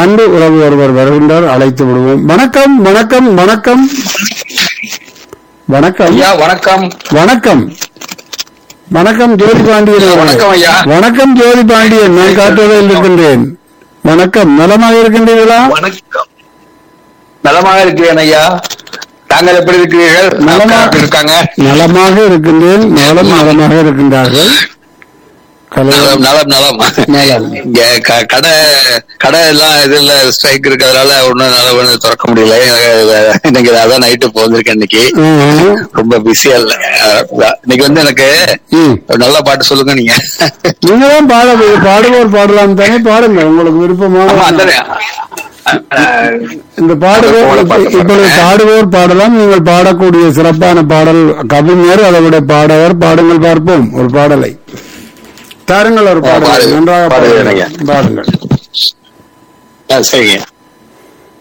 அன்பு உறவு ஒருவர் வருகின்றார் அழைத்து விடுவோம் வணக்கம் வணக்கம் வணக்கம் வணக்கம் ஐயா வணக்கம் வணக்கம் வணக்கம் ஜோதி பாண்டியன் அவர்களே. வணக்கம் ஐயா. வணக்கம் ஜோதி பாண்டியன் நான் காட்டுவதில் இருக்கின்றேன் வணக்கம் நலமாக இருக்கின்றீர்களா வணக்கம் நலமாக இருக்கிறேன் ஐயா தாங்கள் எப்படி இருக்கிறீர்கள் நலமா- அக்கா எப்படி இருக்காங்க நலமாக இருக்கின்றேன் நலம் நலமாக இருக்கின்றார்கள் கலை- நலம் நலம் நலம் நலம். இங்க க- கடை கடை எல்லாம் இதுல ஸ்ட்ரைக் இருக்கிறதுனால ஒண்ணும் நல்ல ஒண்ணு திறக்க முடியல எனக்கு இன்னைக்கு அதான் நைட்டு போந்திருக்கேன் இன்னைக்கு ம், ரொம்ப பிஸியா இல்ல அதான். இன்னைக்கு வந்து எனக்கு ம். ஒரு நல்ல பாட்டு சொல்லுங்க நீங்க நீங்க தான் பாட பாடுவோர் பாடலாம் தானே பாடுங்க உங்களுக்கு ஆமா விருப்பமான அதானே இந்த பாடுவோர் போல பாட்டு இப்பொழுது பாடுறேன். பாடுவோர் பாடலாம் நீங்கள் பாடக்கூடிய சிறப்பான பாடல் கவிஞர் அதை விட பாடவர் பாடுங்கள் பார்ப்போம் ஒரு பாடலை தாருங்கள் ஒரு ஆ, பாடல் பாடு- நன்றாக பாடுகிறேன் பாடுங்கள் ஐயா. பாடுங்கள் ஆ, சரிங்க